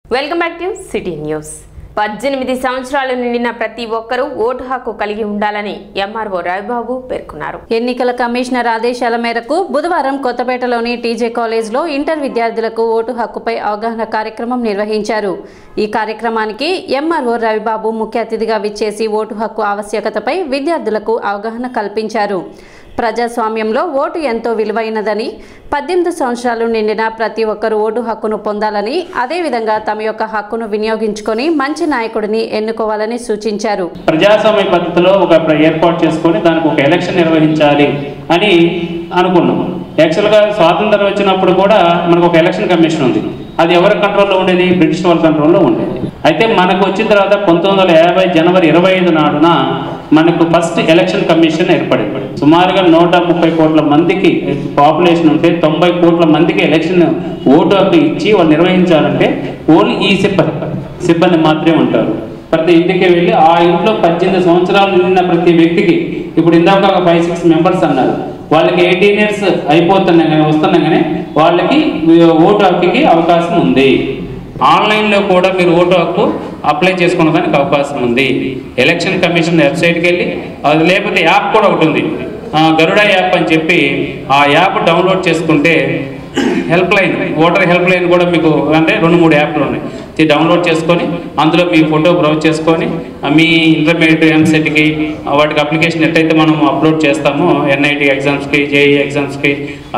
welcome back to city news పద్దెనిమిది సంవత్సరాలు నిండిన ప్రతి ఒక్కరూ ఓటు హక్కు కలిగి ఉండాలని ఎంఆర్ఓ రవిబాబు పేర్కొన్నారు ఎన్నికల కమిషనర్ ఆదేశాల మేరకు బుధవారం కొత్తపేటలోని టీజే కాలేజ్లో ఇంటర్ విద్యార్థులకు ఓటు హక్కుపై అవగాహన కార్యక్రమం నిర్వహించారు ఈ కార్యక్రమానికి ఎంఆర్ఓ రవిబాబు ముఖ్య అతిథిగా విచ్చేసి ఓటు హక్కు ఆవశ్యకతపై విద్యార్థులకు అవగాహన కల్పించారు ప్రజాస్వామ్యంలో ఓటు ఎంతో విలువైనదని పద్దెనిమిది సంవత్సరాలు నిండిన ప్రతి ఒక్కరూ ఓటు హక్కును పొందాలని అదేవిధంగా తమ యొక్క హక్కును వినియోగించుకొని మంచి నాయకుడిని ఎన్నుకోవాలని సూచించారు ప్రజాస్వామ్య పద్ధతిలో ఒక ప్ర- ఏర్పాటు చేసుకొని దానికి ఒక ఎలక్షన్ నిర్వహించాలి అని అనుకున్నాం యాక్చువల్గా స్వాతంత్రం వచ్చినప్పుడు కూడా మనకు ఒక ఎలక్షన్ కమిషన్ ఉంది అది ఎవరి కంట్రోల్లో ఉండేది బ్రిటిష్ వాళ్ళ కంట్రోల్లో ఉండేది అయితే మనకు వచ్చిన తర్వాత పంతొమ్మిది వందల యాభై జనవరి ఇరవై ఐదు నాడున మనకు ఫస్ట్ ఎలక్షన్ కమిషన్ ఏర్పడింది సుమారుగా నూట ముప్పై కోట్ల మందికి పాపులేషన్ ఉంటే తొంభై కోట్ల మందికి ఎలక్షన్ ఓటు హక్కు ఇచ్చి వాళ్ళు నిర్వహించాలంటే ఓన్లీ ఈ సిబ్బంది సిబ్బంది మాత్రమే ఉంటారు ప్రతి ఇంటికి వెళ్ళి ఆ ఇంట్లో పద్దెనిమిది సంవత్సరాలు నిండిన ప్రతి వ్యక్తికి ఇప్పుడు ఇందాక ఒక ఫైవ్ సిక్స్ మెంబర్స్ అన్నారు వాళ్ళకి ఎయిటీన్ ఇయర్స్ అయిపోతున్నాయి వస్తున్నాగానే వాళ్ళకి ఓటు హక్కుకి అవకాశం ఉంది ఆన్లైన్లో కూడా మీరు ఓటు హక్కు అప్లై చేసుకోవడానికి అవకాశం ఉంది ఎలక్షన్ కమిషన్ వెబ్సైట్కి వెళ్ళి అది లేకపోతే యాప్ కూడా ఒకటి ఉంది ఆ, గరుడ యాప్ అని చెప్పి ఆ యాప్ డౌన్లోడ్ చేసుకుంటే helpline voter helpline కూడా మీకు అంటే రెండు మూడు యాప్లు ఉన్నాయి ఇది డౌన్లోడ్ చేసుకొని అందులో మీ ఫోటో బ్రౌజ్ చేసుకొని ఆ, మీ ఇంటర్మీడియట్ ఎంసెట్కి వాటికి అప్లికేషన్ ఎట్లయితే మనం అప్లోడ్ చేస్తామో ఎన్ఐటి ఎగ్జామ్స్కి జేఈ ఎగ్జామ్స్కి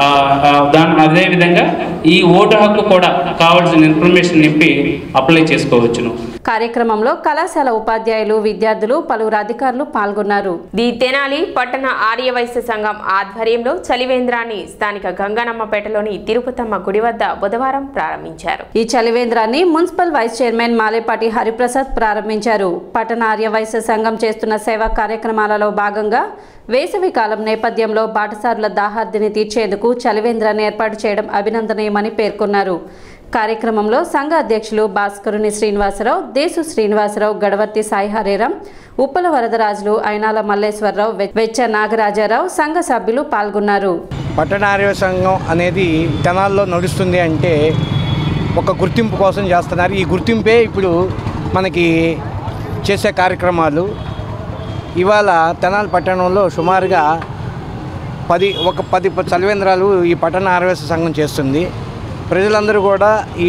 దాని అదేవిధంగా ఈ ఓటు హక్కు కూడా కావాల్సిన ఇన్ఫర్మేషన్ నింపి అప్లై చేసుకోవచ్చును కార్యక్రమంలో కళాశాల ఉపాధ్యాయులు విద్యార్థులు పలువురు అధికారులు పాల్గొన్నారు ది తెనాలి పట్టణ ఆర్యవైశ్య సంఘం ఆధ్వర్యంలో చలివేంద్రాన్ని స్థానిక గంగనమ్మపేటలోని తిరుపతమ్మ గుడి వద్ద బుధవారం ప్రారంభించారు ఈ చలివేంద్రాన్ని municipal vice chairman Malepati Hariprasad ప్రారంభించారు పట్టణ ఆర్యవైశ్య సంఘం చేస్తున్న సేవా కార్యక్రమాలలో భాగంగా వేసవి కాలం నేపథ్యంలో బాటసారుల దాహార్దిని తీర్చేందుకు చలివేంద్రాన్ని ఏర్పాటు చేయడం అభినందనీయమని పేర్కొన్నారు కార్యక్రమంలో సంఘ అధ్యక్షులు భాస్కరుని శ్రీనివాసరావు దేశు శ్రీనివాసరావు గడవర్తి సాయి హరేరాం ఉప్పల వరదరాజులు అయినాల మల్లేశ్వరరావు వె- వెచ్చ నాగరాజారావు సంఘ సభ్యులు పాల్గొన్నారు పట్టణార్య సంఘం అనేది జనాల్లో నడుస్తుంది అంటే ఒక గుర్తింపు కోసం చేస్తున్నారు ఈ గుర్తింపే ఇప్పుడు మనకి చేసే కార్యక్రమాలు ఇవాళ తెనాలి పట్టణంలో సుమారుగా పది ఒక పది ప- చలివేంద్రాలు ఈ పట్టణ ఆర్యవేశ సంఘం చేస్తుంది ప్రజలందరూ కూడా ఈ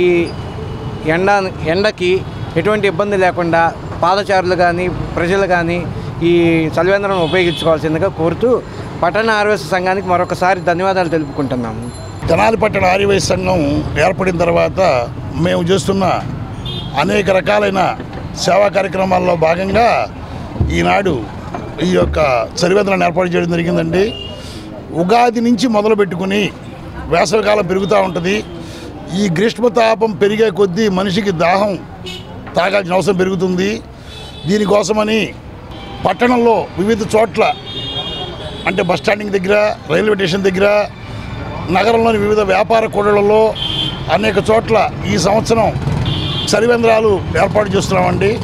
ఎండ ఎండకి ఎటువంటి ఇబ్బంది లేకుండా పాదచారులు కానీ ప్రజలు కానీ ఈ చలివేంద్రం ఉపయోగించుకోవాల్సిందిగా కోరుతూ పట్టణ ఆర్యవేశ సంఘానికి మరొకసారి ధన్యవాదాలు తెలుపుకుంటున్నాము తెనాలి పట్టణ ఆర్యవైశ్య సంఘం ఏర్పడిన తర్వాత మేము చేస్తున్న అనేక రకాలైన సేవా కార్యక్రమాల్లో భాగంగా ఈనాడు ఈ యొక్క చలివేంద్రాన్ని ఏర్పాటు చేయడం జరిగిందండి ఉగాది నుంచి మొదలు పెట్టుకుని వేసవికాలం పెరుగుతూ ఉంటుంది ఈ గ్రీష్మ తాపం పెరిగే కొద్దీ మనిషికి దాహం తాగాల్సిన అవసరం పెరుగుతుంది దీనికోసమని పట్టణంలో వివిధ చోట్ల అంటే బస్ స్టాండింగ్ దగ్గర రైల్వే స్టేషన్ దగ్గర నగరంలోని వివిధ వ్యాపార కూడళ్లలో అనేక చోట్ల ఈ సంవత్సరం చలివేంద్రాలు ఏర్పాటు చేస్తున్నామండి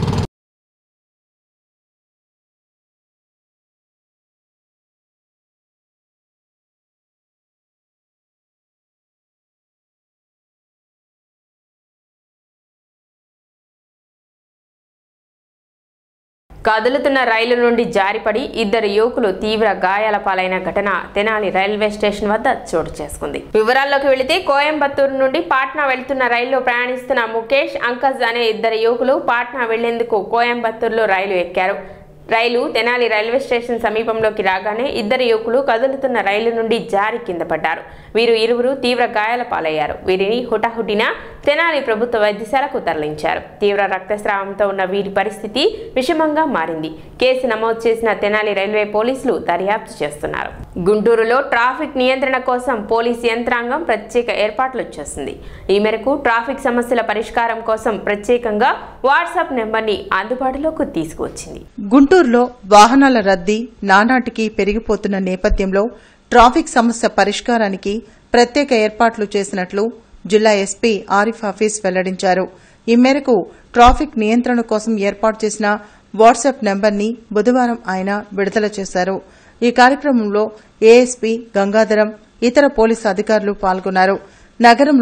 కదులుతున్న రైలు నుండి జారిపడి ఇద్దరు యువకులు తీవ్ర గాయాల పాలైన ఘటన తెనాలి రైల్వే స్టేషన్ వద్ద చోటు చేసుకుంది వివరాల్లోకి వెళితే కోయంబత్తూరు నుండి పాట్నా వెళ్తున్న రైల్లో ప్రయాణిస్తున్న ముఖేష్ అంకజ్ అనే ఇద్దరు యువకులు పాట్నా వెళ్లేందుకు కోయంబత్తూరులో రైలు ఎక్కారు రైలు తెనాలి రైల్వే స్టేషన్ సమీపంలోకి రాగానే ఇద్దరు యువకులు కదులుతున్న రైలు నుండి జారి కింద పడ్డారు వీరు ఇరువురు తీవ్ర గాయాల పాలయ్యారు వీరిని హుటాహుటిన తెనాలి ప్రభుత్వ వైద్యశాలకు తరలించారు తీవ్ర రక్తస్రావంతో ఉన్న వీరి పరిస్థితి విషమంగా మారింది కేసు నమోదు చేసిన తెనాలి రైల్వే పోలీసులు దర్యాప్తు చేస్తున్నారు గుంటూరులో ట్రాఫిక్ నియంత్రణ కోసం పోలీస్ యంత్రాంగం ప్రత్యేక ఏర్పాట్లు చేసింది ఈ మేరకు ట్రాఫిక్ సమస్యల పరిష్కారం కోసం ప్రత్యేకంగా వాట్సాప్ నెంబర్ని అందుబాటులోకి తీసుకువచ్చింది గుంటూరులో వాహనాల రద్దీ నానాటికి పెరిగిపోతున్న నేపథ్యంలో ట్రాఫిక్ సమస్య పరిష్కారానికి ప్రత్యేక ఏర్పాట్లు చేసినట్లు జిల్లా ఎస్పీ ఆరిఫ్ హఫీజ్ వెల్లడించారు ఈ మేరకు ట్రాఫిక్ నియంత్రణ కోసం ఏర్పాటు చేసిన వాట్సాప్ నెంబర్ని బుధవారం ఆయన విడుదల చేశారు ఈ కార్యక్రమంలో ఏఎస్పీ గంగాధరం ఇతర పోలీసు అధికారులు పాల్గొన్నారు నగరంలో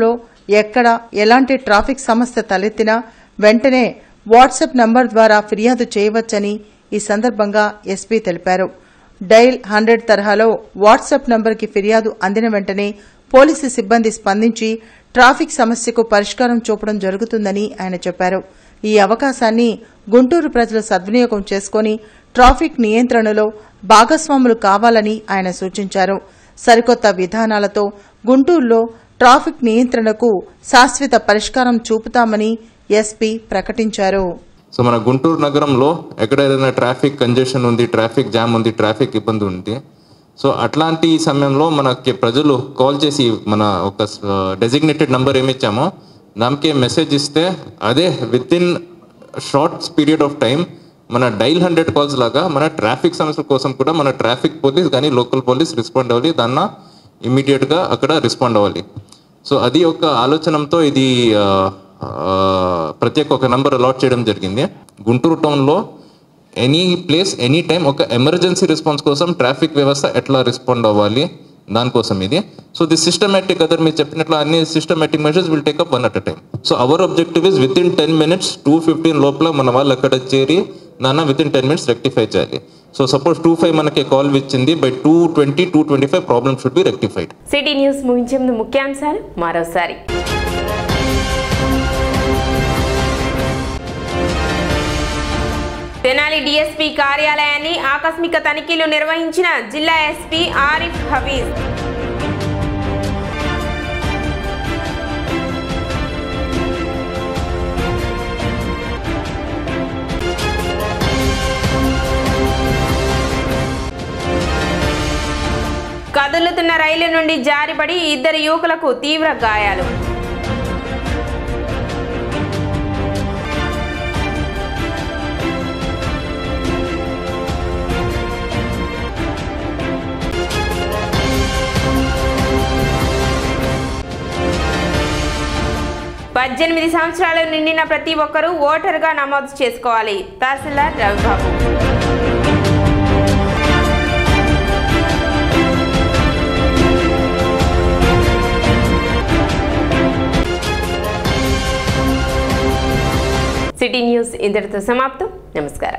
ఎక్కడ ఎలాంటి ట్రాఫిక్ సమస్య తలెత్తినా వెంటనే వాట్సాప్ నంబర్ ద్వారా ఫిర్యాదు చేయవచ్చని ఈ సందర్భంగా ఎస్పీ తెలిపారు డైల్ హండ్రెడ్ తరహాలో వాట్సాప్ నంబర్కి ఫిర్యాదు అందిన వెంటనే పోలీసు సిబ్బంది స్పందించి ట్రాఫిక్ సమస్యకు పరిష్కారం చూపడం జరుగుతుందని ఆయన చెప్పారు ఈ అవకాశాన్ని గుంటూరు ప్రజలు సద్వినియోగం చేసుకుని ట్రాఫిక్ నియంత్రణలో భాగస్వాములు కావాలని ఆయన సూచించారు సరికొత్త విధానాలతో గుంటూరులో ట్రాఫిక్ నియంత్రణకు శాశ్వత పరిష్కారం చూపుతామని ఎస్పీ ప్రకటించారు సో మన గుంటూరు నగరంలో ఎక్కడైనా ట్రాఫిక్ కంజెషన్ ఉంది ట్రాఫిక్ జామ్ ఉంది ట్రాఫిక్ ఇబ్బంది ఉంది సో అట్లాంటి సమయంలో మనకి ప్రజలు కాల్ చేసి మన ఒక డెసిగ్నేటెడ్ నంబర్ ఏమి ఇచ్చామో దానికి మెసేజ్ ఇస్తే అదే within short period of time మన డైల్ హండ్రెడ్ కాల్స్ లాగా మన ట్రాఫిక్ సమస్యల కోసం కూడా మన ట్రాఫిక్ పోలీస్ కానీ లోకల్ పోలీస్ రెస్పాండ్ అవ్వాలి దాన్న ఇమీడియట్గా అక్కడ రెస్పాండ్ అవ్వాలి సో అది ఒక ఆలోచనతో ఇది ఆ, ఆ, ప్రత్యేక ఒక నంబర్ అలాట్ చేయడం జరిగింది గుంటూరు టౌన్లో ఎనీ ప్లేస్ ఎనీ టైం ఒక ఎమర్జెన్సీ రెస్పాన్స్ కోసం ట్రాఫిక్ వ్యవస్థ ఎట్లా రెస్పాండ్ అవ్వాలి దానికోసం ఇది సో ది సిస్టమేటిక్ అదర్ మీరు చెప్పినట్లు అన్ని systematic measures will take up one at a time so our objective is within ten minutes to fifteen లోపల మన వాళ్ళు అక్కడ చేరి దాన్ని within ten minutes rectify చేయాలి సో సపోజ్ టూ ఫైవ్ మనకి కాల్ ఇచ్చింది by two twenty two twenty five problem should be rectified city news ముగించే ముందు ముఖ్యాంశాలు మరోసారి తెనాలి డీఎస్పీ కార్యాలయాన్ని ఆకస్మిక తనిఖీలు నిర్వహించిన జిల్లా ఎస్పీ ఆరిఫ్ హఫీజ్ కదులుతున్న రైలు నుండి జారిపడి ఇద్దరు యువకులకు తీవ్ర గాయాలు పద్దెనిమిది సంవత్సరాలు నిండిన ప్రతి ఒక్కరూ ఓటరుగా నమోదు చేసుకోవాలి తహసీల్దార్ రవిబాబు సిటీ న్యూస్ ఇంతటితో సమాప్తం నమస్కారం